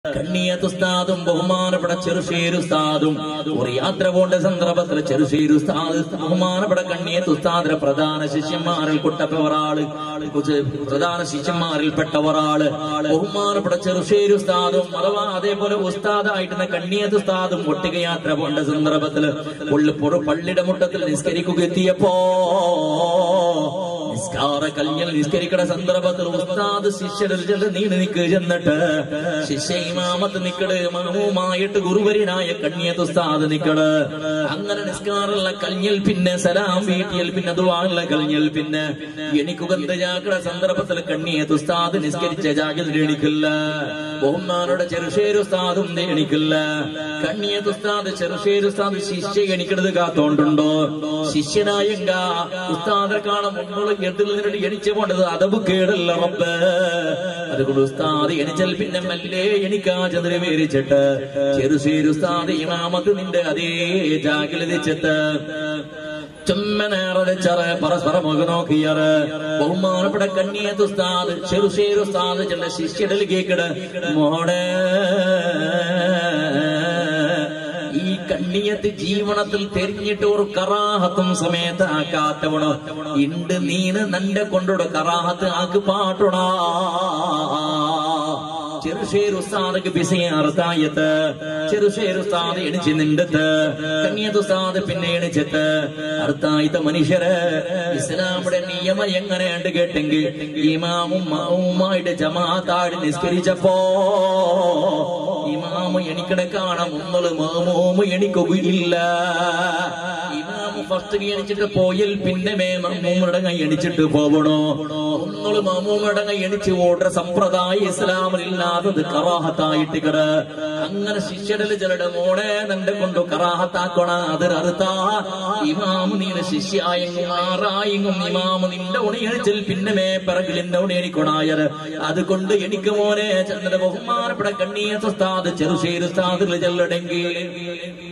കണ്ണിയത്തുസ്താദും ബഹുമാനപ്പെട്ട ചെറുശ്ശേരി ഉസ്താദും ഒരു യാത്ര പോണ്ട സന്ദർഭത്തിൽ ചെറുശ്ശേരി ഉസ്താദ് ബഹുമാനപ്പെട്ട കണ്ണിയത്തുസ്താദിന്റെ പ്രധാന ശിഷ്യന്മാരിൽ പെട്ട ഒരാള് പ്രധാന ശിഷ്യന്മാരിൽപ്പെട്ട ഒരാള് ബഹുമാനപ്പെട്ട ചെറുശ്ശേരി ഉസ്താദും അഥവാ അതേപോലെ ഉസ്താദായിട്ടുന്ന കണ്ണിയത്ത് ഉസ്താദും ഒട്ടിക യാത്ര പോണ്ട സന്ദർഭത്തിൽ ഉള്ളിപ്പുറ പള്ളിയുടെ മുട്ടത്തിൽ നിസ്കരിക്കുക എത്തിയപ്പോ നിസ്കാര കല്യാൺ നിസ്കരിക്കണ സന്ദർഭത്തിൽ ഉസ്താദ് ശിഷ്യരിൽ നീണ്ടു നിൽക്കുക ചെന്നിട്ട് ശിഷ്യ ഇമാമത്ത് നിക്കട് മാമുമായിട്ട് ഗുരുവരനായ കണ്ണിയത്ത് ഉസ്താദ് നിക്കട് അങ്ങനെ നിസ്കാരമുള്ള കല്യൽ പിന്നെ സലാം വീട്ടിയൽ പിന്നെ ദുവാനുള്ള കല്യൽ പിന്നെ എനിക്ക് ഗന്ധജാക്കട സന്ദർഭത്തിൽ കണ്ണിയത്ത് ഉസ്താദ് നിസ്കരിച്ച ജാഗ്രത എണിക്കില്ല ബഹുമാനോടെ ചെറുശേരു ഉസ്താദും എണിക്കില്ല കണ്ണിയത്ത് ഉസ്താദ് ചെറുശേരു ഉസ്താദ് ശിഷ്യ എണിക്കണത് കാത്തോണ്ടുണ്ടോ ശിഷ്യനായെങ്ക ഉസ്താദെ കാണാൻ മുന്നോട്ട് എതിൽ നിന്നിട്ട് എണിച്ചു പോണ്ടത് അതവ് കേടല്ല റബ്ബ് അതുകൊണ്ട് ഉസ്താദ് എണിച്ചാൽ പിന്നെ മെല്ലെ എണിക്കാ ചന്ദ്ര മേരിച്ചിട്ട് ചെറുശേരു ഉസ്താദ് ഇമാമത്ത് നിന്റെ അതേ ജാഗ്രതിച്ചിട്ട് ചുമ്മനേറച്ചറ് പരസ്പരം മുഖ നോക്കിയറ് ബഹുമാനപ്പെട്ട കണ്ണിയത്ത് ഉസ്താദ് ചെറുശേരു ഉസ്താദ് ചെന്ന ശിഷ്യടൽ കേക്കട് മോടെ ഈ കണ്ണിയത്ത് ജീവനത്തിൽ തെരിഞ്ഞിട്ട് ഒരു കറാഹത്തും സമയത്ത് ആക്കാത്തവണോ ഇണ്ട് നീന് നന്റെ കൊണ്ടോട് കറാഹത്ത് ആക്ക് പാട്ടോടാ ചെറുശേരു ഉസ്താദക്ക് ബിസിയാർത്തായത്ത് ചെറുശേരു ഉസ്താദ് എണിച്ച് നിണ്ടത്ത് കണ്ണിയത്ത് ഉസ്താദ് പിന്നെ എണിച്ചിട്ട് അർത്ഥായത്ത മനുഷ്യര് ഇസ്ലാമിയുടെ നിയമം എങ്ങനെയുണ്ട് കേട്ടെങ്കിൽ ഇമാമും മാവുമായിട്ട് ജമാഅത്താടി നിസ്കരിച്ചപ്പോ ഇമാമ് എണിക്കണ കാണാം ഒന്നള് മാമോമ് എണിക്കുകയില്ല ഇമാമ് ഫസ്റ്റ് എണിച്ചിട്ട് പോയൽ പിന്നെ മേ മമ്മൂമ്മയുടെ കൈ എണിച്ചിട്ട് പോവണോ ഒന്നള് മാമൂമ്മയുടെ കൈ എണിച്ച് ഓടുന്ന സമ്പ്രദായം ഇസ്ലാമിൽ ഇല്ലാത്തത് കറാഹത്തായിട്ട് കിട അങ്ങനെ ശിഷ്യടല് ചിലരുടെ മോടെ നിന്റെ കൊണ്ട് കറാഹത്താക്കണ അതിനറുത്ത ഇമാമ് നീന ശിഷ്യായെങ്കും ആറായെങ്കും ഇമാമ് നിന്റെ ഉണി എണിച്ചിൽ പിന്നെ മേ പിറകിലിന്റെ ഉണി എണിക്കൊണായത് അതുകൊണ്ട് എനിക്ക് മോനെ ചന്ദ്ര ബഹുമാനപ്പെട്ട കണ്ണീയ ഉസ്താദ് ചെറുശേരി ഉസ്താദിൽ ചെല്ലടെങ്കിൽ